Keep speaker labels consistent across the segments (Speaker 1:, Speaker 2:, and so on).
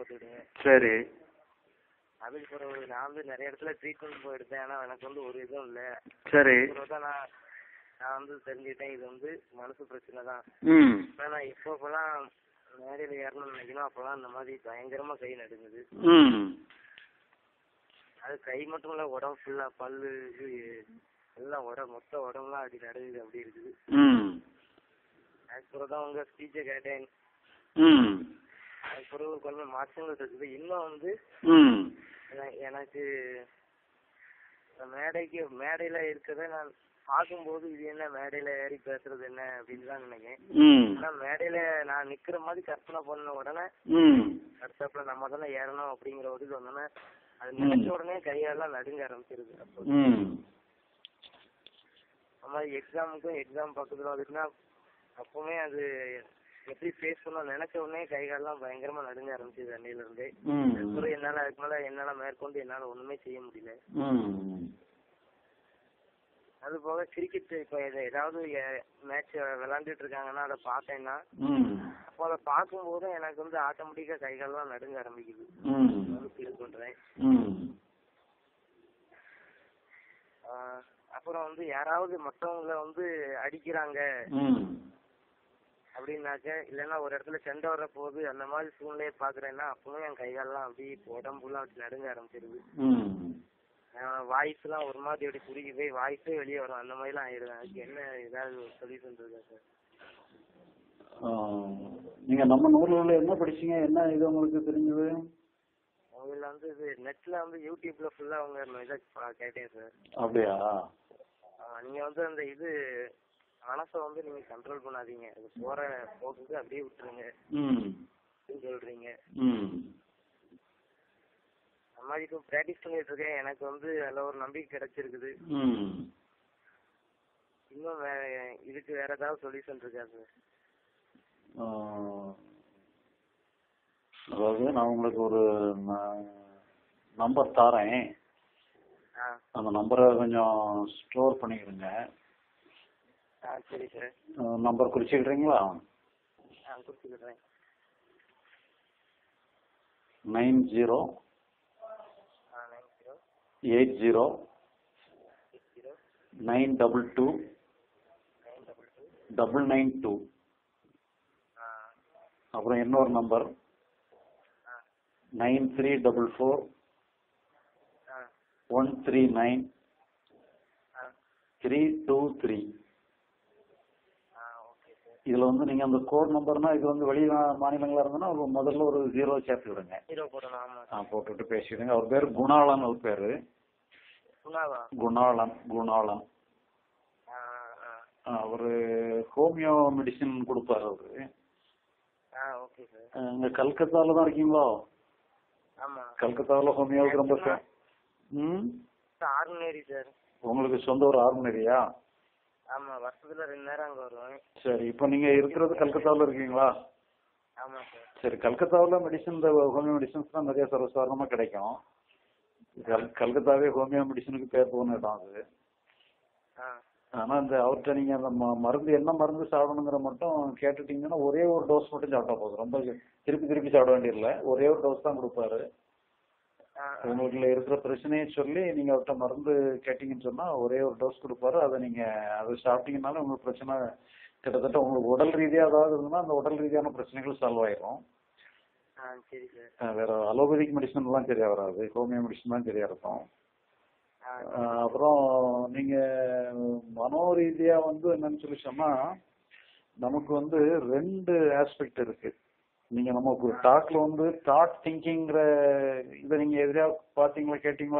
Speaker 1: பார்த்துக்கிடுங்க
Speaker 2: சரி
Speaker 1: அதுக்கு பிறகு நான் வந்து நிறைய இடத்துல ட்ரீட்மெண்ட் போயிருந்தேன் ஆனால் எனக்கு வந்து ஒரு இதுவும் இல்லை
Speaker 2: சரி
Speaker 1: பிறகு தான் நான் நான் வந்து தெரிஞ்சுக்கிட்டேன் இது வந்து மனசு பிரச்சனை தான்
Speaker 2: ம்
Speaker 1: ஆனால் நான் இப்போ இப்போலாம் மேடையில் ஏறணும்னு நினைக்கணும் அப்போலாம் இந்த மாதிரி பயங்கரமாக கை நடுங்குது
Speaker 2: ம்
Speaker 1: அது கை மட்டும் இல்லை உடம்பு ஃபுல்லாக பல்லு இது எல்லாம் உடம்பு மொத்த உடம்புலாம் அப்படி நடுங்குது அப்படி இருக்குது
Speaker 2: ம்
Speaker 1: அதுக்கு பிறகு தான் உங்கள் ஸ்பீச்சை கேட்டேன்
Speaker 2: ம்
Speaker 1: அதுக்கு பிறகு கொஞ்சம் மாற்றங்கள் இருக்குது இன்னும் வந்து
Speaker 2: ம்
Speaker 1: என- எனக்கு இந்த மேடைக்கு மேடையில் இருக்கிறத நான் பார்க்கும்போது இது என்ன மேடையில் ஏறி பேசுறது என்ன அப்படின்னு தான் நினைக்கிறேன்
Speaker 2: ம்
Speaker 1: ஆனால் மேடையில் நான் நிற்கிற மாதிரி கற்பனை பண்ண உடனே
Speaker 2: ம்
Speaker 1: அடுத்தாப்புல நம்ம தானே ஏறணும் அப்படிங்கிற ஒரு இது வந்தோடனே அது நினைச்ச உடனே கையெல்லாம் நடுங்க ஆரம்பிச்சிருது அப்போ
Speaker 2: ம்
Speaker 1: நம்ம எக்ஸாமுக்கும் எக்ஸாம் பக்கத்தில் வந்துட்டுனா அப்பவுமே அது எப்படி ஃபேஸ் பண்ண நினைச்ச உடனே கை காலெல்லாம் பயங்கரமா நடுங்க ஆரம்பிச்சது அன்னையில இருந்தே
Speaker 2: ம்
Speaker 1: அப்புறம் என்னால அதுக்கு மேல என்னால மேற்கொண்டு என்னால ஒண்ணுமே செய்ய முடியல
Speaker 2: ம்
Speaker 1: அது போக கிரிக்கெட் இப்போ இது ஏதாவது மேட்ச் விளையாண்டுட்டு இருக்காங்கன்னா அதை பார்த்தேன்னா
Speaker 2: ம்
Speaker 1: அப்போ அதை பார்க்கும்போது எனக்கு வந்து ஆட்டோமேட்டிக்கா கை காலெல்லாம் நடுங்க ஆரம்பிக்குது
Speaker 2: ம்
Speaker 1: அது ஃபீல் பண்றேன்
Speaker 2: ம்
Speaker 1: ஆஹ் அப்புறம் வந்து யாராவது மத்தவங்கள வந்து அடிக்கிறாங்க
Speaker 2: ம்
Speaker 1: அப்படின்னாக்க இல்லைன்னா ஒரு இடத்துல சண்டை வர போகுது அந்த மாதிரி சூழ்நிலையை பாக்குறேன்னா அப்பவே என் கை காலெல்லாம் அப்படி உடம்புலாம் அப்படி நடுங்க ஆரம்பிச்சிருது
Speaker 2: ம்
Speaker 1: வாய்ஸ் எல்லாம் ஒரு மாதிரி அப்படி குறுகி போய் வாய்ஸே வெளியே வரும் அந்த மாதிரிலாம் ஆயிடுது அதுக்கு என்ன ஏதாவது சொல்யூஷன் இருக்கா சார்
Speaker 2: ஆ, நீங்க நம்ம நூல்களில் என்ன படிச்சீங்க என்ன இது உங்களுக்கு தெரிஞ்சது
Speaker 1: உங்கள வந்து இது நெட்ல வந்து யூடியூப்ல ஃபுல்லா அவங்க இதை பா- கேட்டேன் சார்
Speaker 2: அப்படியா
Speaker 1: நீங்க வந்து அந்த இது மனசை வந்து நீங்க கண்ட்ரோல் பண்ணாதீங்க அது போற போக்குக்கு அப்படியே விட்டுருங்க
Speaker 2: ம்
Speaker 1: அப்படின்னு சொல்றீங்க
Speaker 2: ம்
Speaker 1: அந்த மாதிரி இப்போ ப்ராக்டிஸ் பண்ணிட்டு இருக்கேன் எனக்கு வந்து அதில் ஒரு நம்பிக்கை கிடைச்சிருக்குது
Speaker 2: ம்
Speaker 1: இன்னும் வேற இதுக்கு வேற ஏதாவது சொல்யூஷன் இருக்கா சார்
Speaker 2: ஆ, அதாவது நான் உங்களுக்கு ஒரு நம்பர் தாரேன்
Speaker 1: ஆ
Speaker 2: அந்த நம்பரை கொஞ்சம் ஸ்டோர் பண்ணிக்கிறேங்க
Speaker 1: ஆ சரி சார்
Speaker 2: நம்பர் குறிச்சிக்கிறீங்களா
Speaker 1: ஆ கொடுத்துக்கிறேன்
Speaker 2: நைன் ஜீரோ
Speaker 1: ஆ nine zero
Speaker 2: eight zero
Speaker 1: six zero
Speaker 2: nine double two
Speaker 1: nine double two
Speaker 2: double nine two
Speaker 1: ஆ
Speaker 2: அப்புறம் இன்னொரு நம்பர்
Speaker 1: ஆ
Speaker 2: நைன் த்ரீ டபுள் ஃபோர்
Speaker 1: ஆ
Speaker 2: ஒன் த்ரீ நைன்
Speaker 1: ஆ
Speaker 2: த்ரீ டூ த்ரீ
Speaker 1: ஆ ஓகே சார்
Speaker 2: இதில் வந்து நீங்கள் அந்த கோட் நம்பர்னா இது வந்து வெளி மா- மாநிலங்களா இருந்ததுன்னா ஒரு முதல்ல ஒரு ஜீரோ சேர்த்துக்கிடுங்க
Speaker 1: ஜீரோ போடணும் ஆமாம்
Speaker 2: ஆ போட்டுட்டு பேசிடுங்க அவர் பேர் குணாளன் அவர் பேர்
Speaker 1: குணாவா
Speaker 2: குணாளன் குணாளன்
Speaker 1: ஆ ஆ
Speaker 2: அவர் ஹோமியோ மெடிசின் கொடுப்பாரு அவரு
Speaker 1: ஆ ஓகே சார்
Speaker 2: அஹ் இங்க கல்கத்தாவில் தான் இருக்கீங்களோ
Speaker 1: ஆமாம்
Speaker 2: கல்கத்தாவில் ஹோமியோவுக்கு ரொம்ப ஃபே- ம்
Speaker 1: ஆர்டினரி சார்
Speaker 2: உங்களுக்கு சொந்த ஒரு ஆர்மினரியா
Speaker 1: ஆமாம் வருஷத்துல ரெண்டு நேரம் அங்கே வருவேன்
Speaker 2: சரி இப்போ நீங்கள் இருக்கிறது கல்கத்தாவில் இருக்கீங்களா
Speaker 1: ஆமாம் சார்
Speaker 2: சரி கல்கத்தாவில் மெடிசன் இந்த ஹோமியோ மெடிசன்ஸ் தான் நிறைய சர்வசாதாரணமாக கிடைக்கும் கல் கல்கத்தாவே ஹோமியோ மெடிசனுக்கு பேர் போன இடம் அது
Speaker 1: ஆ
Speaker 2: ஆனால் இந்த அவர்கிட்ட நீங்கள் அந்த ம- மருந்து என்ன மருந்து சாப்பிடணுங்கிற மட்டும் கேட்டுட்டீங்கன்னா ஒரே ஒரு டோஸ் மட்டும் சாப்பிட்டா போதும் ரொம்ப திருப்பி திருப்பி சாப்பிட வேண்டியதில்லை ஒரே ஒரு டோஸ் தான் கொடுப்பாரு
Speaker 1: ஆ
Speaker 2: உங்களுக்கு இருக்கிற பிரச்சனையை சொல்லி நீங்கள் அவர்கிட்ட மருந்து கேட்டீங்கன்னு சொன்னால் ஒரே ஒரு டோஸ் கொடுப்பாரு அதை நீங்கள் அதை சாப்பிட்டீங்கனாலும் உங்களுக்கு பிரச்சனை கிட்டத்தட்ட உங்களுக்கு உடல் ரீதியாக ஏதாவது இருந்ததுன்னா அந்த உடல் ரீதியான பிரச்சனைகள் சால்வ் ஆயிரும்
Speaker 1: ஆ சரி சார்
Speaker 2: அஹ் வேற அலோபதிக் மெடிசன்லாம் சரியா வராது ஹோமியோ மெடிசன் தான் சரியா இருக்கும்
Speaker 1: ஆ
Speaker 2: அஹ் அப்புறம் நீங்க மனோ ரீதியா வந்து என்னன்னு சொல்லி சொன்னா நமக்கு வந்து ரெண்டு ஆஸ்பெக்ட் இருக்கு நீங்க நம்ம டாக்ல வந்து தாட் திங்கிங்கிற இதை நீங்க எதிரியா பாத்தீங்களா கேட்டீங்களா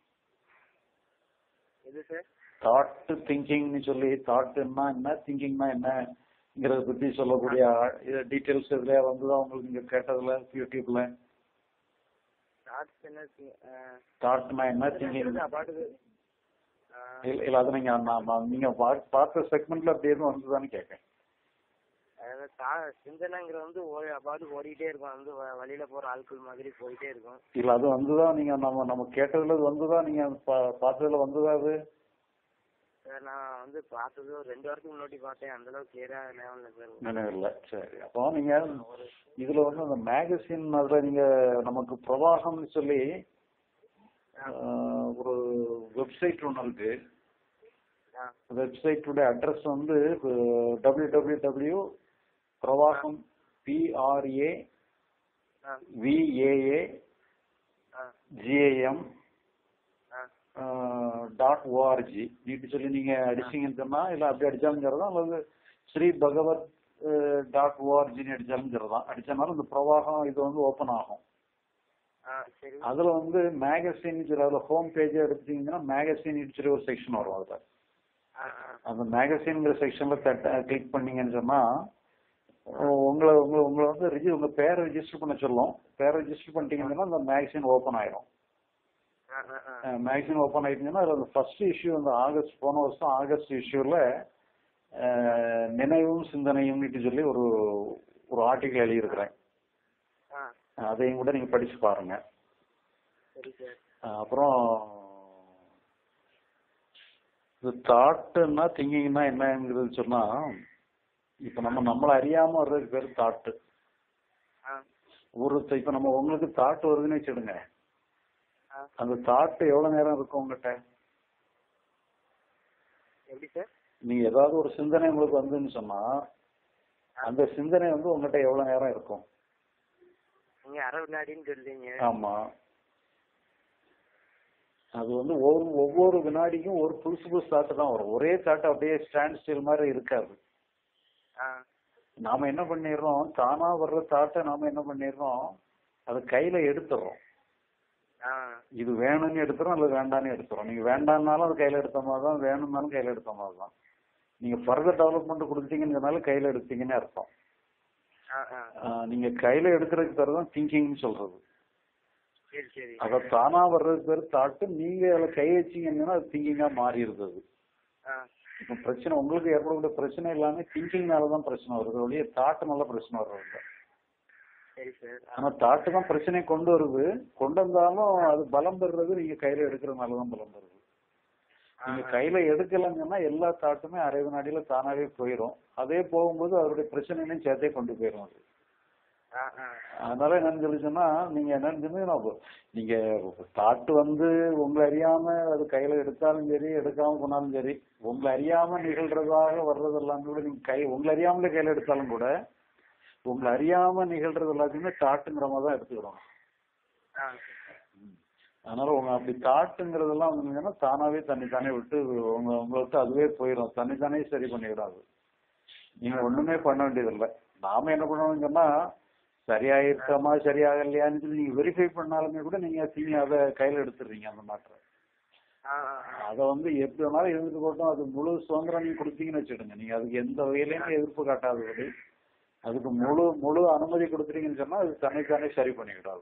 Speaker 1: எது சார்
Speaker 2: தாட் திங்கிங்னு சொல்லி தாட்னா என்ன திங்கிங்னா என்னங்கிறத பத்தி சொல்லக்கூடிய டீட்டெயில்ஸ் இதுல வந்துதான் உங்களுக்கு நீங்க கேட்டதுல யூடியூப்ல
Speaker 1: தாட்ஸ் என்ன
Speaker 2: தாட்னா என்ன திங்கிங்
Speaker 1: பாட்டுக்கு
Speaker 2: இல்ல இல்ல அது நீங்க நான் நான் நீங்க பா- பார்த்த செக்மெண்ட்ல அப்படி எதுவும் வந்ததான்னு கேட்கேன்
Speaker 1: அதாவது தா- சிந்தனைங்கிறது வந்து ஓ- பாட்டுக்கு ஓடிட்டே இருக்கும் வந்து வ- வழியில போற ஆட்கள் மாதிரி போயிட்டே இருக்கும்
Speaker 2: இல்ல அது வந்துதான் நீங்க நம்ம நம்ம கேட்டதுல அது வந்துதான் நீங்க பா- பார்த்ததுல வந்ததா அது
Speaker 1: சார் நான் வந்து பார்த்தது ஒரு ரெண்டு வாரத்துக்கு முன்னாடி பார்த்தேன் அந்த அளவுக்கு கிளியரா ஞாபகம் இல்லை சார்
Speaker 2: நினைவில்லை சரி அப்போ நீங்க இதுல வந்து அந்த மேகசின் அதுல நீங்க நமக்கு பிரவாகம்னு சொல்லி ஆஹ், ஒரு வெப்சைட் ஒன்று இருக்கு
Speaker 1: ஆ
Speaker 2: வெப்சைட்டுடைய அட்ரஸ் வந்து W W W Pravaagam PRA
Speaker 1: ஆ
Speaker 2: விஏஏ
Speaker 1: ஆ
Speaker 2: ஜிஏஎம்
Speaker 1: ஆ
Speaker 2: டாட் ஓஆர்ஜி நீட்டு சொல்லி நீங்க அடிச்சீங்கன்னு சொன்னா இல்ல அப்படி அடிச்சாலும் சரிதான் அல்லது ஸ்ரீ பகவத் டாட் ஓஆர்ஜின்னு அடிச்சாலும் சரிதான் அடிச்சனாலும் இந்த பிரவாகம் இது வந்து ஓபன் ஆகும்
Speaker 1: ஆ சரி
Speaker 2: அதுல வந்து மேகசின் சொல்லி அதுல ஹோம் பேஜ் எடுத்தீங்கன்னா மேகசின் சொல்லி ஒரு செக்ஷன் வரும் அதுல
Speaker 1: ஆ ஆ
Speaker 2: அந்த மேகசின்ங்கிற செக்ஷன்ல தட்ட கிளிக் பண்ணீங்கன்னு சொன்னா உ- உங்களை உங்களை உங்களை வந்து ரிஜி உங்க பேரை ரெஜிஸ்டர் பண்ண சொல்லும் பேரை ரெஜிஸ்டர் பண்ணிட்டீங்கன்னா அந்த மேகசின் ஓபன் ஆயிரும்
Speaker 1: ஆ ஆ ஆ
Speaker 2: மேகசின் ஓப்பன் ஆயிட்டீங்கன்னா அதுல அந்த ஃபர்ஸ்ட் இஷ்யூ அந்த ஆகஸ்ட் போன வருஷம் ஆகஸ்ட் இஷ்யூல நினைவும் சிந்தனையும்னு சொல்லி ஒரு ஒரு ஆர்டிகல் எழுதியிருக்கிறேன்
Speaker 1: ஆ
Speaker 2: அதையும் கூட நீங்க படிச்சு பாருங்க
Speaker 1: சரி சார்
Speaker 2: அஹ் அப்புறம் இது தாட்டுன்னா திங்கிங்னா என்னங்கிறது சொன்னா இப்ப நம்ம நம்மள அறியாம வர்றதுக்கு பேர் தாட்டு
Speaker 1: ஆ
Speaker 2: ஒரு இப்ப நம்ம உங்களுக்கு தாட்டு வருதுன்னு வச்சுடுங்க
Speaker 1: ஆ
Speaker 2: அந்த தாட்டு எவ்வளவு நேரம் இருக்கும் உங்ககிட்ட
Speaker 1: எப்படி சார்
Speaker 2: நீங்க ஏதாவது ஒரு சிந்தனை உங்களுக்கு வந்துன்னு சொன்னா அந்த சிந்தனை வந்து உங்ககிட்ட எவ்வளவு நேரம் இருக்கும்
Speaker 1: நீங்க அரை வினாடின்னு சொல்றீங்க
Speaker 2: ஆமா அது வந்து ஒவ்வொரு ஒவ்வொரு வினாடிக்கும் ஒரு புதுசு புதுசு தாட்டு தான் வரும் ஒரே தாட்டு அப்படியே ஸ்டாண்ட் ஸ்டில் மாதிரி இருக்காது
Speaker 1: ஆ
Speaker 2: நாம என்ன பண்ணிடுறோம் தானா வர்ற தாட்டை நாம என்ன பண்ணிடுறோம் அதை கையில எடுத்துடுறோம்
Speaker 1: ஆ
Speaker 2: இது வேணும்னு எடுத்துறோம் அல்லது வேண்டாம்னு எடுத்துறோம் நீங்க வேண்டாம்னாலும் அது கையில எடுத்த மாதிரி தான் வேணும்னாலும் கையில எடுத்த மாதிரி தான் நீங்க ஃபர்தர் டெவலப்மெண்ட் கொடுத்துட்டீங்கன்னாலும் கையில எடுத்தீங்கன்னு அர்த்தம்
Speaker 1: ஆ ஆ
Speaker 2: ஆஹ் நீங்க கையில எடுக்கிறதுக்கு பேர் தான் திங்கிங்னு சொல்றது
Speaker 1: சரி சரி
Speaker 2: அத தானா வர்றதுக்கு பேர் தாட்டு நீங்க அதுல கை வச்சீங்கன்னா அது திங்கிங்கா மாறி இருக்குது
Speaker 1: ஆ
Speaker 2: இப்ப பிரச்சனை உங்களுக்கு ஏற்படக்கூடிய பிரச்சனை எல்லாமே திங்கிங்னால தான் பிரச்சனை வருது ஒழிய தாட்டுனால பிரச்சனை வர்றது இல்ல.
Speaker 1: சரி சார்
Speaker 2: ஆனா தாட்டு தான் பிரச்சனையை கொண்டு வருது கொண்டு வந்தாலும் அது பலம் பெறுறது நீங்க கையில எடுக்கிறதுனால தான் பலம் பெறுது நீங்க கையில எடுக்கலங்கன்னா எல்லா தாட்டுமே அரை வினாடியில தானாவே போயிடும் அதே போகும்போது அவருடைய பிரச்சனைகளையும் சேர்த்தே கொண்டு போயிடும் அது
Speaker 1: ஆ ஆ
Speaker 2: அதனால என்னன்னு சொல்லி சொன்னா நீங்க என்னன்னு சொன்னீங்கன்னா அப்போ நீங்க தாட்டு வந்து உங்களை அறியாம அது கையில எடுத்தாலும் சரி எடுக்காம போனாலும் சரி உங்களை அறியாம நிகழ்றதாக வர்றது எல்லாமே கூட நீங்க கை உங்களை அறியாமலே கையில எடுத்தாலும் கூட உங்களை அறியாம நிகழ்றது எல்லாத்தையுமே தாட்டுங்கிற மாதிரி தான் எடுத்துக்கிறோம்
Speaker 1: ஆ
Speaker 2: அதனால உங்க அப்படி தாட்டுங்கிறதெல்லாம் வந்தீங்கன்னா தானாவே தண்ணி தானே விட்டு உங்க உங்களை விட்டு அதுவே போயிடும் தண்ணி தானே சரி பண்ணிவிடாது நீங்க ஒண்ணுமே பண்ண வேண்டியதில்லை நாம என்ன பண்ணணும்னு சொன்னா சரியாயிருக்கமா சரியாகலையான்னு சொல்லி நீங்க வெரிஃபை பண்ணாலுமே கூட நீங்க நீங்க அதை கையில எடுத்துடுறீங்க அந்த மாற்றம்
Speaker 1: ஆ ஆ
Speaker 2: அதை வந்து எப்படி வேணாலும் இருந்துட்டு போட்டோம் அது முழு சுதந்திரம் நீங்க கொடுத்தீங்கன்னு வச்சுடுங்க நீங்க அதுக்கு எந்த வகையிலையுமே எதிர்ப்பு காட்டாதபடி அதுக்கு முழு முழு அனுமதி கொடுத்துட்டீங்கன்னு சொன்னா அது தன்னைத்தானே சரி பண்ணிக்கிடாது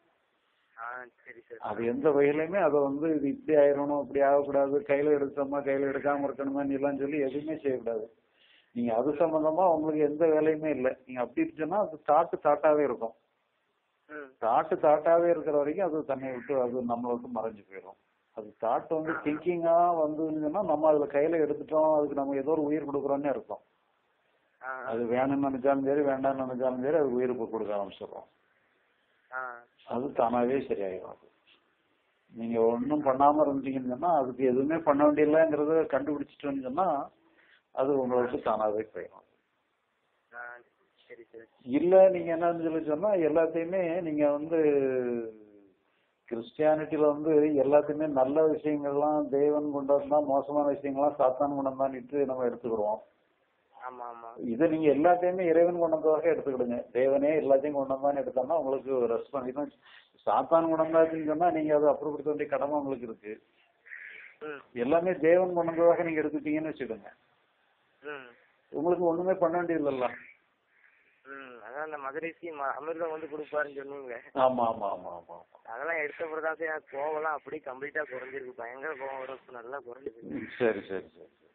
Speaker 1: ஆ சரி சார்
Speaker 2: அது எந்த வகையிலுமே அதை வந்து இது இப்படி ஆயிரணும் இப்படி ஆகக்கூடாது கையில எடுத்தோமா கையில எடுக்காம இருக்கணுமா எல்லாம் சொல்லி எதுவுமே செய்யக்கூடாது நீங்க அது சம்பந்தமா உங்களுக்கு எந்த வேலையுமே இல்லை நீங்க அப்படி இருந்துச்சுன்னா அது தாட்டு தாட்டாவே இருக்கும்
Speaker 1: ம்
Speaker 2: தாட்டு தாட்டாவே இருக்கிற வரைக்கும் அது தன்னை விட்டு அது நம்மளை விட்டு மறைஞ்சு போயிடும் அது தாட் வந்து திங்கிங்கா வந்துன்னா நம்ம அதுல கையில எடுத்துட்டோம் அதுக்கு நம்ம ஏதோ ஒரு உயிர் கொடுக்குறோன்னே இருக்கும்
Speaker 1: ஆ
Speaker 2: அது வேணும்னு நினைச்சாலும் சரி வேண்டாம்னு நினைச்சாலும் சரி அது உயிர் கொடுக்க ஆரம்பிச்சிடுறோம்
Speaker 1: ஆ
Speaker 2: அது தானாவே சரியாயிடும் அது. நீங்க ஒண்ணும் பண்ணாம இருந்தீங்கன்னு சொன்னா அதுக்கு எதுவுமே பண்ண வேண்டியதில்லைங்கிறத கண்டுபிடிச்சிட்டோன்னு சொன்னா அது உங்களை விட்டு தானாவே போயிடும்
Speaker 1: ஆ சரி சார்
Speaker 2: இல்ல நீங்க என்னன்னு சொல்லி சொன்னா எல்லாத்தையுமே நீங்க வந்து கிறிஸ்டியானிட்டியில வந்து எல்லாத்தையுமே நல்ல விஷயங்கள்லாம் தேவன் கொண்டு வந்தா மோசமான விஷயங்கள்லாம் சாத்தான் கொண்டு வந்தான்னுட்டு நம்ம எடுத்துக்கிறோம்
Speaker 1: ஆமா ஆமா
Speaker 2: இதை நீங்க எல்லாத்தையுமே இறைவன் கொண்டு வந்ததாக எடுத்துக்கிடுங்க தேவனே எல்லாத்தையும் கொண்டு வந்தான்னு எடுத்தோம்னா உங்களுக்கு ரெஸ்பான்ஸ் சாத்தான் கொண்டு வந்தாச்சுன்னு சொன்னா நீங்க அதை அப்புறப்படுத்த வேண்டிய கடமை உங்களுக்கு இருக்கு
Speaker 1: ம்
Speaker 2: எல்லாமே தேவன் கொண்டு வந்ததாக நீங்க எடுத்துட்டீங்கன்னு வச்சுடுங்க
Speaker 1: ம்
Speaker 2: உங்களுக்கு ஒண்ணுமே பண்ண வேண்டியதில்ல
Speaker 1: ம் அதான் அந்த மதுரைசி ம அமிர்தம் வந்து கொடுப்பாருன்னு சொன்னீங்களே
Speaker 2: ஆமா ஆமா ஆமா ஆமா ஆமா
Speaker 1: அதெல்லாம் எடுத்த பிறகு தான் சார் எனக்கு கோவம்லாம் அப்படியே கம்ப்ளீட்டா குறைஞ்சிருக்கு பயங்கர கோவம் வரும் இப்ப நல்லா குறைஞ்சிருக்கு
Speaker 2: ம், சரி சரி சரி சரி.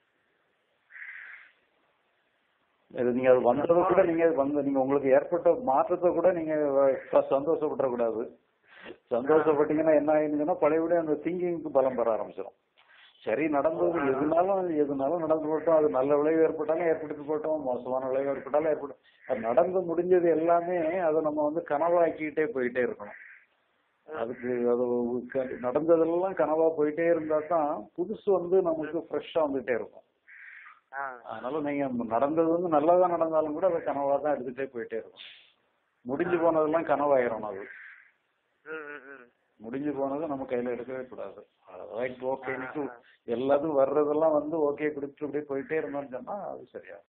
Speaker 2: இது நீங்க அது வந்ததை கூட நீங்க வந்து நீங்க உங்களுக்கு ஏற்பட்ட மாற்றத்தை கூட நீங்க அஹ், சந்தோஷப்பட்டுற கூடாது சந்தோஷப்பட்டீங்கன்னா என்ன ஆயிருந்துச்சுன்னா பழையபடி அந்த திங்கிங்க்கு பலம் பெற ஆரம்பிச்சிடும் சரி நடந்தது எதுனாலும் எதுனாலும் நடந்து போட்டோம் அது நல்ல விளைவு ஏற்பட்டாலும் ஏற்படுத்தி போட்டோம் மோசமான விளைவு ஏற்பட்டாலும் ஏற்படும் அது நடந்து முடிஞ்சது எல்லாமே அதை நம்ம வந்து கனவாக்கிக்கிட்டே போயிட்டே இருக்கணும் அதுக்கு அது க- நடந்ததெல்லாம் கனவா போயிட்டே இருந்தா தான் புதுசு வந்து நமக்கு ஃப்ரெஷ்ஷா வந்துட்டே இருக்கும்
Speaker 1: ஆ
Speaker 2: அதனால நீங்க நடந்தது வந்து நல்லதா நடந்தாலும் கூட அதை கனவா தான் எடுத்துட்டே போயிட்டே இருக்கும் முடிஞ்சு போனதெல்லாம் கனவாயிரும் அது
Speaker 1: ம் ம் ம்
Speaker 2: முடிஞ்சு போனது நம்ம கையில எடுக்கவே கூடாது ரைட் ஓகே எல்லாத்துக்கும் வர்றதெல்லாம் வந்து ஓகே கொடுத்து அப்படியே போயிட்டே இருந்தோம்னு சொன்னா அது சரியா